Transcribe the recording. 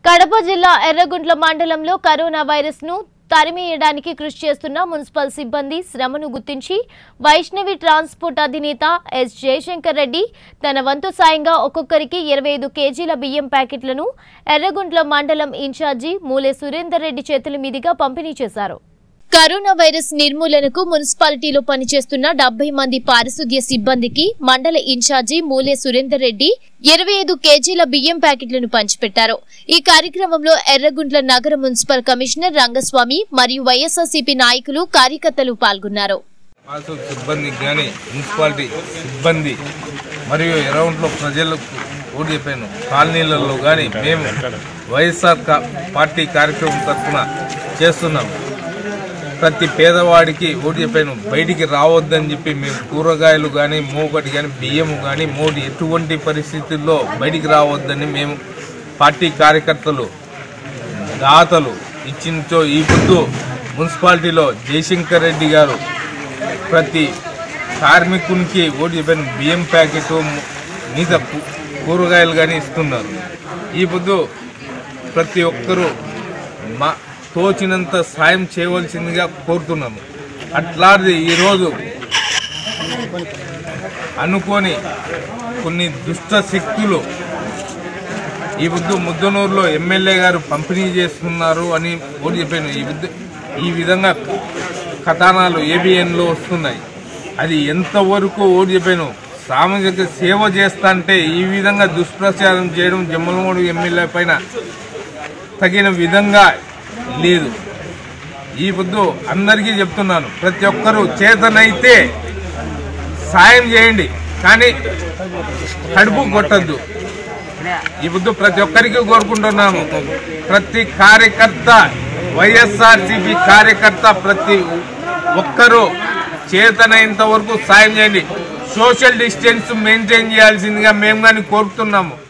కడప జిల్లా ఎర్రగుంట్ల మండలంలో corona virus ను తరిమేయడానికి కృషి చేస్తున్న మున్సిపల్ సిబ్బంది శ్రమను గుర్తించి వైష్ణవి ట్రాన్స్పోర్ట్ అధినేత ఎస్ జయశంకర్ రెడ్డి తన వంతు సాయంగా ఒక్కొక్కరికి ఇరవై ఐదు కేజీల బియ్యం ప్యాకెట్లను ఎర్రగుంట్ల మండలం ఇన్ఛార్జి మూలే సురేందర్ రెడ్డి చేతుల మీదుగా పంపిణీ చేశారు కరోనా వైరస్ నిర్మూలనకు మున్సిపాలిటీలో పనిచేస్తున్న డెబ్బై మంది పారిశుద్ధ్య సిబ్బందికి మండల ఇన్ఛార్జి మూలే సురేందర్ రెడ్డి ఇరవై ఐదు కేజీల బియ్యం ప్యాకెట్లను పంచిపెట్టారు ఈ కార్యక్రమంలో ఎర్రగుంట్ల నగర మున్సిపల్ కమిషనర్ రంగస్వామి మరియు వైఎస్ఆర్సీపీ నాయకులు కార్యకర్తలు పాల్గొన్నారు పాసు సిబ్బందికి కానీ మున్సిపాలిటీ సిబ్బంది మరియు అరౌండ్లో ప్రజలకు ఓటు చెప్పాను కాలనీలలో కానీ మేము వైఎస్ఆర్ కా- పార్టీ కార్యక్రమం తరఫున చేస్తున్నాం ప్రతి పేదవాడికి ఓటు చెప్పాను బయటికి రావద్దని చెప్పి మేము కూరగాయలు కానీ మూకటి కానీ బియ్యము కానీ మూడు ఎటువంటి పరిస్థితుల్లో బయటికి రావద్దని మేము పార్టీ కార్యకర్తలు దాతలు ఇచ్చినచో ఈ పొద్దు మున్సిపాలిటీలో జయశంకర్ రెడ్డి గారు ప్రతి కార్మికునికి ఓటు చెప్పాను బియ్యం ప్యాకెట్ మిగతా కూ- కూరగాయలు కానీ ఇస్తున్నారు ఈ పొద్దు ప్రతి ఒక్కరూ మా తోచినంత సాయం చేయవలసిందిగా కోరుతున్నాము అట్లాంటిది ఈరోజు అనుకోని కొన్ని దుష్ట శక్తులు ఈ బుద్ధు ముద్దనూరులో ఎమ్మెల్యే గారు పంపిణీ చేస్తున్నారు అని ఓటు చెప్పాను ఈ బుద్ధు ఈ విధంగా కథనాలు ఏబిఎన్లో వస్తున్నాయి అది ఎంతవరకు ఓటు చెప్పాను సామాజిక సేవ చేస్తా అంటే ఈ విధంగా దుష్ప్రచారం చేయడం జమ్మలమూడు ఎమ్మెల్యే పైన తగిన విధంగా లేదు ఈ పొద్దు అందరికీ చెప్తున్నాను ప్రతి ఒక్కరూ చేతనైతే సాయం చేయండి కానీ కడుపు కొట్టద్దు ఈ పొద్దు ప్రతి ఒక్కరికి కోరుకుంటున్నాము ప్రతి కార్యకర్త వైఎస్ఆర్సీపీ కార్యకర్త ప్రతి ఒక్కరూ చేతనైనంత వరకు సాయం చేయండి సోషల్ డిస్టెన్స్ మెయింటైన్ చేయాల్సిందిగా మేము కానీ కోరుతున్నాము